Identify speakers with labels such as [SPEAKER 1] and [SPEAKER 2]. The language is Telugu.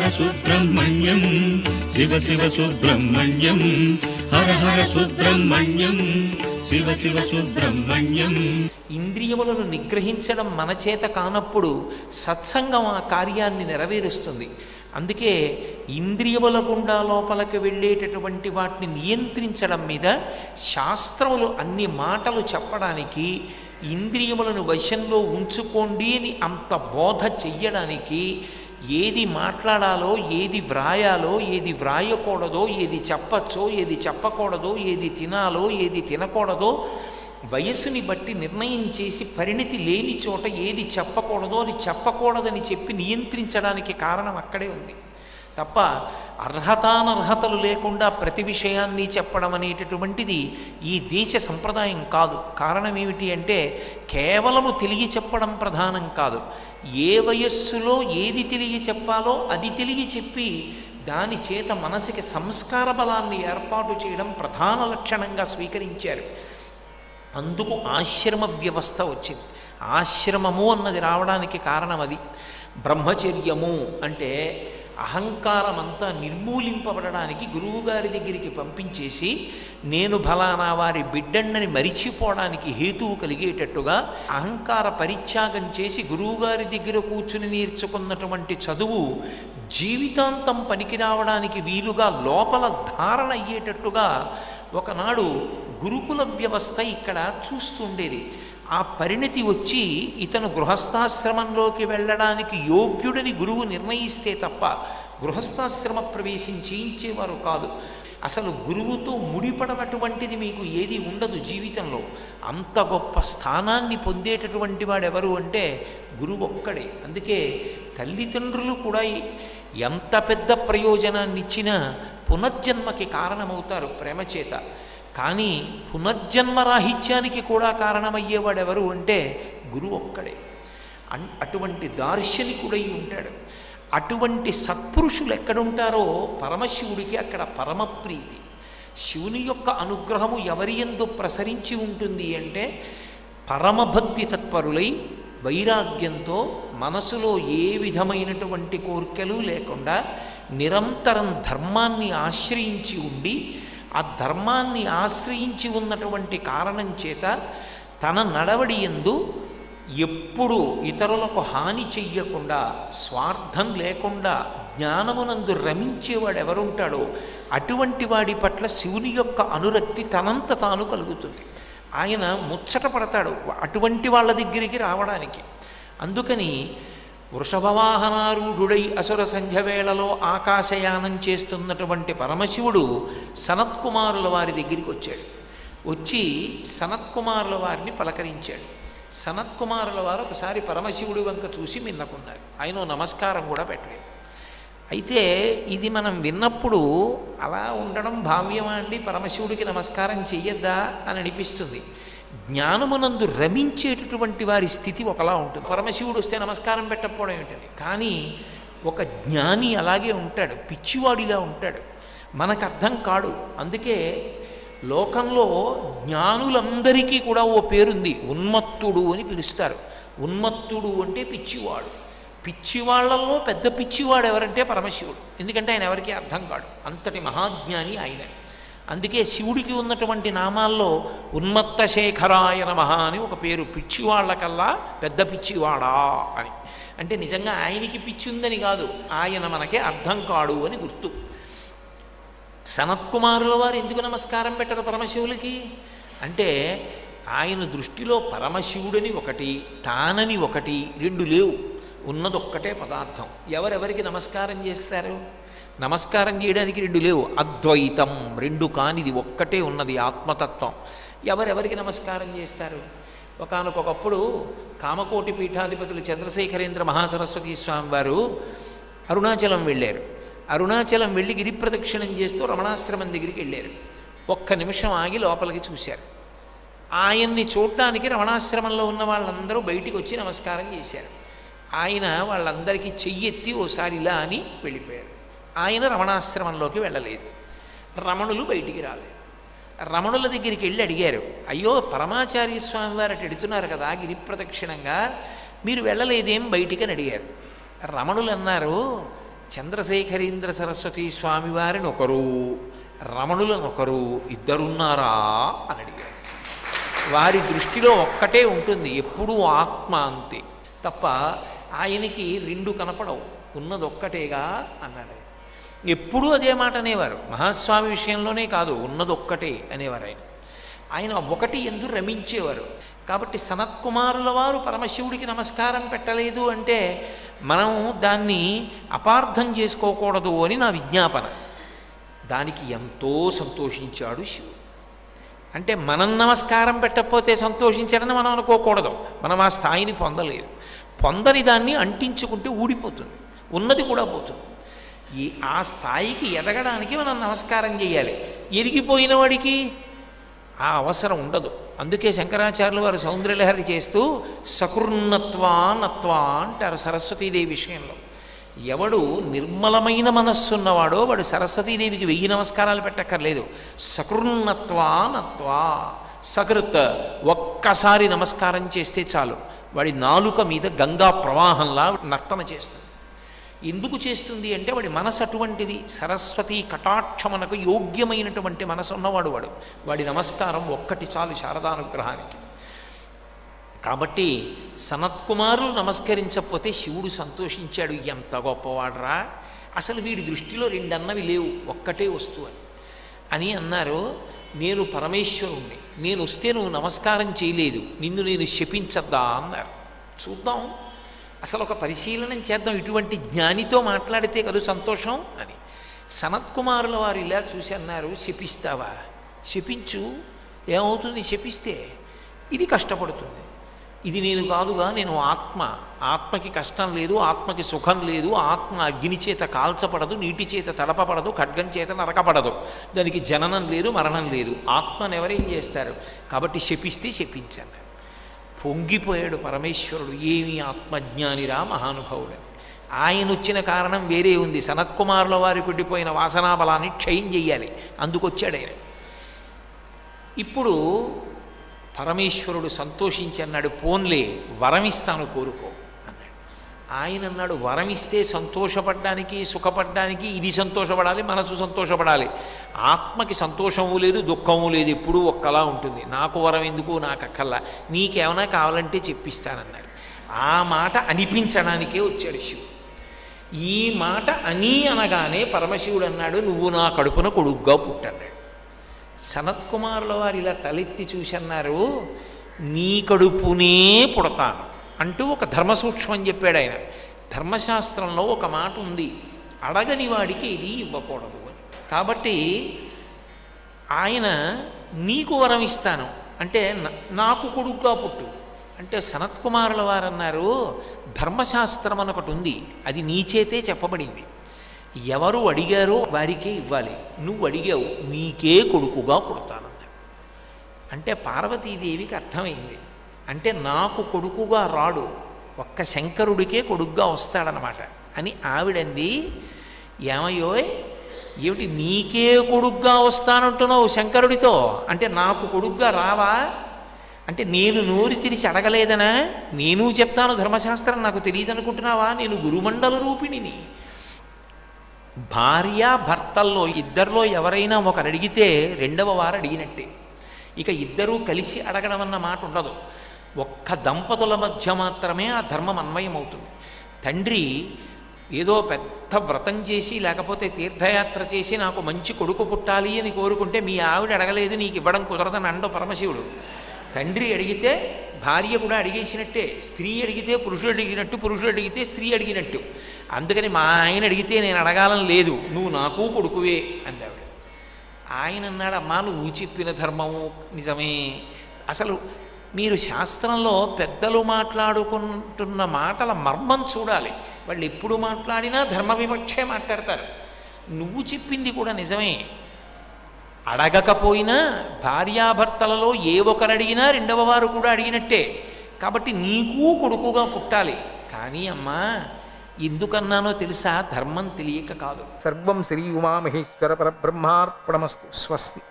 [SPEAKER 1] హర సుబ్రహ్మణ్యం శివ శివ సుబ్రహ్మణ్యం హర హర సుబ్రహ్మణ్యం శివ శివ సుబ్రహ్మణ్యం
[SPEAKER 2] ఇంద్రియములను నిగ్రహించడం మన చేత కానప్పుడు సత్సంగం ఆ కార్యాన్ని నెరవేరుస్తుంది అందుకే ఇంద్రియముల గుండా లోపలికి వెళ్ళేటటువంటి వాటిని నియంత్రించడం మీద శాస్త్రములు అన్ని మాటలు చెప్పడానికి ఇంద్రియములను వశంలో ఉంచుకోండి అని అంత బోధ చెయ్యడానికి ఏది మాట్లాడాలో ఏది వ్రాయాలో ఏది వ్రాయకూడదో ఏది చెప్పచ్చో ఏది చెప్పకూడదో ఏది తినాలో ఏది తినకూడదో వయస్సుని బట్టి నిర్ణయం చేసి పరిణితి లేని చోట ఏది చెప్పకూడదో అది చెప్పకూడదని చెప్పి నియంత్రించడానికి కారణం అక్కడే ఉంది తప్ప అర్హతానర్హతలు లేకుండా ప్రతి విషయాన్ని చెప్పడం అనేటటువంటిది ఈ దేశ సంప్రదాయం కాదు కారణం ఏమిటి అంటే కేవలము తెలియ చెప్పడం ప్రధానం కాదు ఏ వయస్సులో ఏది తెలియ చెప్పాలో అది తెలియ చెప్పి దాని చేత మనసుకి సంస్కార బలాన్ని ఏర్పాటు చేయడం ప్రధాన లక్షణంగా స్వీకరించారు అందుకు ఆశ్రమ వ్యవస్థ వచ్చింది ఆశ్రమము అన్నది రావడానికి కారణం అది బ్రహ్మచర్యము అంటే అహంకారం అంతా నిర్మూలింపబడడానికి గురువుగారి దగ్గరికి పంపించేసి నేను ఫలానా వారి బిడ్డన్నని మరిచిపోవడానికి హేతువు కలిగేటట్టుగా అహంకార పరిత్యాగం చేసి గురువుగారి దగ్గర కూర్చుని నేర్చుకున్నటువంటి చదువు జీవితాంతం పనికి రావడానికి వీలుగా లోపల ధారణ అయ్యేటట్టుగా ఒకనాడు గురుకుల వ్యవస్థ ఇక్కడ చూస్తుండేది ఆ పరిణతి వచ్చి ఇతను గృహస్థాశ్రమంలోకి వెళ్ళడానికి యోగ్యుడని గురువు నిర్ణయిస్తే తప్ప గృహస్థాశ్రమ ప్రవేశం చేయించేవారు కాదు అసలు గురువుతో ముడిపడనటువంటిది మీకు ఏది ఉండదు జీవితంలో అంత గొప్ప స్థానాన్ని పొందేటటువంటి వాడెవరు అంటే గురువు ఒక్కడే అందుకే తల్లిదండ్రులు కూడా ఎంత పెద్ద ప్రయోజనాన్ని ఇచ్చినా పునర్జన్మకి కారణమవుతారు ప్రేమ చేత కానీ పునర్జన్మరాహిత్యానికి కూడా కారణమయ్యేవాడు ఎవరు అంటే గురువు ఒక్కడే అన్ అటువంటి దార్శనికుడై ఉంటాడు అటువంటి సత్పురుషులు ఎక్కడుంటారో పరమశివుడికి అక్కడ పరమప్రీతి శివుని యొక్క అనుగ్రహము ఎవరి ఎందు ప్రసరించి ఉంటుంది అంటే పరమభక్తి తత్పరులై వైరాగ్యంతో మనసులో ఏ విధమైనటువంటి కోరికలు లేకుండా నిరంతరం ధర్మాన్ని ఆశ్రయించి ఉండి ఆ ధర్మాన్ని ఆశ్రయించి ఉన్నటువంటి కారణం చేత తన నడవడి ఎందు ఎప్పుడు ఇతరులకు హాని చెయ్యకుండా స్వార్థం లేకుండా జ్ఞానమునందు రమించేవాడు ఎవరుంటాడో అటువంటి వాడి పట్ల శివుని యొక్క అనురక్తి తనంత తాను కలుగుతుంది ఆయన ముచ్చట పడతాడు అటువంటి వాళ్ళ దగ్గరికి రావడానికి అందుకని వృషభవాహనారూఢుడై అసుర సంధ్య వేళలో ఆకాశయానం చేస్తున్నటువంటి పరమశివుడు సనత్కుమారుల వారి దగ్గరికి వచ్చాడు వచ్చి సనత్కుమారుల వారిని పలకరించాడు సనత్కుమారుల వారు ఒకసారి పరమశివుడి వంక చూసి మిన్నకున్నారు ఆయన నమస్కారం కూడా పెట్టలేదు అయితే ఇది మనం విన్నప్పుడు అలా ఉండడం భావ్యమా అండి పరమశివుడికి నమస్కారం చెయ్యొద్దా అని అనిపిస్తుంది జ్ఞానమునందు రమించేటటువంటి వారి స్థితి ఒకలా ఉంటుంది పరమశివుడు వస్తే నమస్కారం పెట్టకపోవడం ఏంటని కానీ ఒక జ్ఞాని అలాగే ఉంటాడు పిచ్చివాడిలా ఉంటాడు మనకు అర్థం కాడు అందుకే లోకంలో జ్ఞానులందరికీ కూడా ఓ పేరుంది ఉన్మత్తుడు అని పిలుస్తారు ఉన్మత్తుడు అంటే పిచ్చివాడు పిచ్చివాళ్లలో పెద్ద పిచ్చివాడు ఎవరంటే పరమశివుడు ఎందుకంటే ఆయన ఎవరికీ అర్థం కాడు అంతటి మహాజ్ఞాని ఆయన అందుకే శివుడికి ఉన్నటువంటి నామాల్లో ఉన్మత్త శేఖరాయ నమ అని ఒక పేరు పిచ్చివాళ్లకల్లా పెద్ద పిచ్చివాడా అని అంటే నిజంగా ఆయనకి పిచ్చి ఉందని కాదు ఆయన మనకే అర్థం కాడు అని గుర్తు సనత్కుమారుల వారు ఎందుకు నమస్కారం పెట్టరు పరమశివులకి అంటే ఆయన దృష్టిలో పరమశివుడని ఒకటి తానని ఒకటి రెండు లేవు ఉన్నదొక్కటే పదార్థం ఎవరెవరికి నమస్కారం చేస్తారు నమస్కారం చేయడానికి రెండు లేవు అద్వైతం రెండు కానిది ఒక్కటే ఉన్నది ఆత్మతత్వం ఎవరెవరికి నమస్కారం చేస్తారు ఒకనకొకప్పుడు కామకోటి పీఠాధిపతులు చంద్రశేఖరేంద్ర మహాసరస్వతి స్వామి వారు అరుణాచలం వెళ్ళారు అరుణాచలం వెళ్ళి గిరి ప్రదక్షిణం చేస్తూ రమణాశ్రమం దగ్గరికి వెళ్ళారు ఒక్క నిమిషం ఆగి లోపలికి చూశారు ఆయన్ని చూడటానికి రమణాశ్రమంలో ఉన్న వాళ్ళందరూ బయటికి వచ్చి నమస్కారం చేశారు ఆయన వాళ్ళందరికీ చెయ్యెత్తి ఓసారి ఇలా అని వెళ్ళిపోయారు ఆయన రమణాశ్రమంలోకి వెళ్ళలేదు రమణులు బయటికి రాలేదు రమణుల దగ్గరికి వెళ్ళి అడిగారు అయ్యో పరమాచార్య స్వామి వారు అటు ఎడుతున్నారు కదా గిరి ప్రదక్షిణంగా మీరు వెళ్ళలేదేం బయటికి అని అడిగారు రమణులు అన్నారు చంద్రశేఖరేంద్ర సరస్వతి స్వామి వారిని ఒకరు రమణులను ఒకరు ఇద్దరున్నారా అని అడిగారు వారి దృష్టిలో ఒక్కటే ఉంటుంది ఎప్పుడూ ఆత్మ అంతే తప్ప ఆయనకి రెండు కనపడవు ఉన్నది ఒక్కటేగా అన్నాడు ఆయన. ఎప్పుడూ అదే మాట అనేవారు మహాస్వామి విషయంలోనే కాదు ఉన్నది ఒక్కటే అనేవారు ఆయన ఆయన ఒకటి ఎందు రమించేవారు కాబట్టి సనత్కుమారుల వారు పరమశివుడికి నమస్కారం పెట్టలేదు అంటే మనం దాన్ని అపార్థం చేసుకోకూడదు అని నా విజ్ఞాపన దానికి ఎంతో సంతోషించాడు శివుడు అంటే మనం నమస్కారం పెట్టకపోతే సంతోషించాడని మనం అనుకోకూడదు మనం ఆ స్థాయిని పొందలేదు పొందని దాన్ని అంటించుకుంటే ఊడిపోతుంది ఉన్నది కూడా పోతుంది ఈ ఆ స్థాయికి ఎదగడానికి మనం నమస్కారం చేయాలి ఎరిగిపోయిన వాడికి ఆ అవసరం ఉండదు అందుకే శంకరాచార్యులు వారు సౌందర్యలహరి చేస్తూ సకృన్నత్వా నత్వా అంటారు సరస్వతీదేవి విషయంలో ఎవడు నిర్మలమైన మనస్సున్నవాడో వాడు సరస్వతీదేవికి వెయ్యి నమస్కారాలు పెట్టక్కర్లేదు సకృన్నత్వా నత్వా సకృత్ ఒక్కసారి నమస్కారం చేస్తే చాలు వాడి నాలుక మీద గంగా ప్రవాహంలా నర్తన చేస్తుంది ఎందుకు చేస్తుంది అంటే వాడి మనసు అటువంటిది సరస్వతి కటాక్షమనకు యోగ్యమైనటువంటి మనసు ఉన్నవాడు వాడు వాడి నమస్కారం ఒక్కటి చాలు శారదానుగ్రహానికి కాబట్టి సనత్కుమారులు నమస్కరించకపోతే శివుడు సంతోషించాడు ఎంత గొప్పవాడరా అసలు వీడి దృష్టిలో రెండన్నవి లేవు ఒక్కటే వస్తువు అని అని అన్నారు నేను పరమేశ్వరుణ్ణి నేను వస్తే నువ్వు నమస్కారం చేయలేదు నిన్ను నేను శపించద్దా అన్నారు చూద్దాం అసలు ఒక పరిశీలనం చేద్దాం ఇటువంటి జ్ఞానితో మాట్లాడితే కదూ సంతోషం అని సనత్కుమారుల వారు ఇలా చూసి అన్నారు శపిస్తావా శపించు ఏమవుతుంది శపిస్తే ఇది కష్టపడుతుంది ఇది నేను కాదుగా నేను ఆత్మ ఆత్మకి కష్టం లేదు ఆత్మకి సుఖం లేదు ఆత్మ అగ్ని చేత కాల్చపడదు నీటి చేత తడపబడదు ఖడ్గం చేత నరకపడదు దానికి జననం లేదు మరణం లేదు ఆత్మను ఎవరేం చేస్తారు కాబట్టి శపిస్తే శపించాను పొంగిపోయాడు పరమేశ్వరుడు ఏమి ఆత్మజ్ఞానిరా మహానుభావుడని ఆయన వచ్చిన కారణం వేరే ఉంది సనత్కుమారుల వారికి ఉండిపోయిన వాసనాబలాన్ని క్షయం చెయ్యాలి అందుకొచ్చాడు ఆయన ఇప్పుడు పరమేశ్వరుడు సంతోషించి అన్నాడు పోన్లే వరమిస్తాను కోరుకో అన్నాడు ఆయన అన్నాడు వరమిస్తే సంతోషపడడానికి సుఖపడడానికి ఇది సంతోషపడాలి మనసు సంతోషపడాలి ఆత్మకి సంతోషము లేదు దుఃఖము లేదు ఎప్పుడూ ఒక్కలా ఉంటుంది నాకు వరం ఎందుకు నాకు అక్కల్లా నీకేమైనా కావాలంటే చెప్పిస్తానన్నాడు ఆ మాట అనిపించడానికే వచ్చాడు శివుడు ఈ మాట అని అనగానే పరమశివుడు అన్నాడు నువ్వు నా కడుపున కొడుగ్గా పుట్టన్నాడు సనత్కుమారుల వారు ఇలా తలెత్తి చూసి అన్నారు నీ కడుపునే పుడతాను అంటూ ఒక ధర్మ సూక్ష్మం చెప్పాడు ఆయన ధర్మశాస్త్రంలో ఒక మాట ఉంది అడగని వాడికి ఇది ఇవ్వకూడదు అని కాబట్టి ఆయన నీకు వరం ఇస్తాను అంటే నా- నాకు కొడుకుగా పుట్టు అంటే సనత్కుమారుల వారు అన్నారు ధర్మశాస్త్రం అని ఒకటి ఉంది అది నీ చేతే చెప్పబడింది ఎవరు అడిగారో వారికే ఇవ్వాలి నువ్వు అడిగావు నీకే కొడుకుగా పుడతానన్నాడు అంటే పార్వతీదేవికి అర్థమైంది అంటే నాకు కొడుకుగా రాడు ఒక్క శంకరుడికే కొడుకుగా వస్తాడనమాట అని ఆవిడంది ఏమయ్యోయ్ ఏమిటి నీకే కొడుగ్గా వస్తానంటున్నావు శంకరుడితో అంటే నాకు కొడుగ్గా రావా అంటే నేను నోరు తెరిచి అడగలేదనా నేను చెప్తాను ధర్మశాస్త్రం నాకు తెలియదు అనుకుంటున్నావా నేను గురుమండల రూపిణిని భార్య భర్తల్లో ఇద్దరిలో ఎవరైనా ఒకరు అడిగితే రెండవ వారు అడిగినట్టే ఇక ఇద్దరూ కలిసి అడగడం అన్న మాట ఉండదు ఒక్క దంపతుల మధ్య మాత్రమే ఆ ధర్మం అన్వయం అవుతుంది తండ్రి ఏదో పెద్ద వ్రతం చేసి లేకపోతే తీర్థయాత్ర చేసి నాకు మంచి కొడుకు పుట్టాలి అని కోరుకుంటే మీ ఆవిడ అడగలేదు నీకు ఇవ్వడం కుదరదని అండో పరమశివుడు తండ్రి అడిగితే భార్య కూడా అడిగేసినట్టే స్త్రీ అడిగితే పురుషుడు అడిగినట్టు పురుషుడు అడిగితే స్త్రీ అడిగినట్టు అందుకని మా ఆయన అడిగితే నేను అడగాలని లేదు నువ్వు నాకు కొడుకువే అందావిడ ఆయన అన్నాడు అమ్మా నువ్వు చెప్పిన ధర్మము నిజమే అసలు మీరు శాస్త్రంలో పెద్దలు మాట్లాడుకుంటున్న మాటల మర్మం చూడాలి వాళ్ళు ఎప్పుడు మాట్లాడినా ధర్మ వివక్షే మాట్లాడతారు నువ్వు చెప్పింది కూడా నిజమే అడగకపోయినా భార్యాభర్తలలో ఏ ఒకరు అడిగినా రెండవ వారు కూడా అడిగినట్టే కాబట్టి నీకు కొడుకుగా పుట్టాలి కానీ అమ్మా ఎందుకన్నానో తెలుసా ధర్మం తెలియక కాదు
[SPEAKER 3] సర్వం శ్రీ ఉమామహేశ్వర పరబ్రహ్మార్పణమస్తు స్వస్తి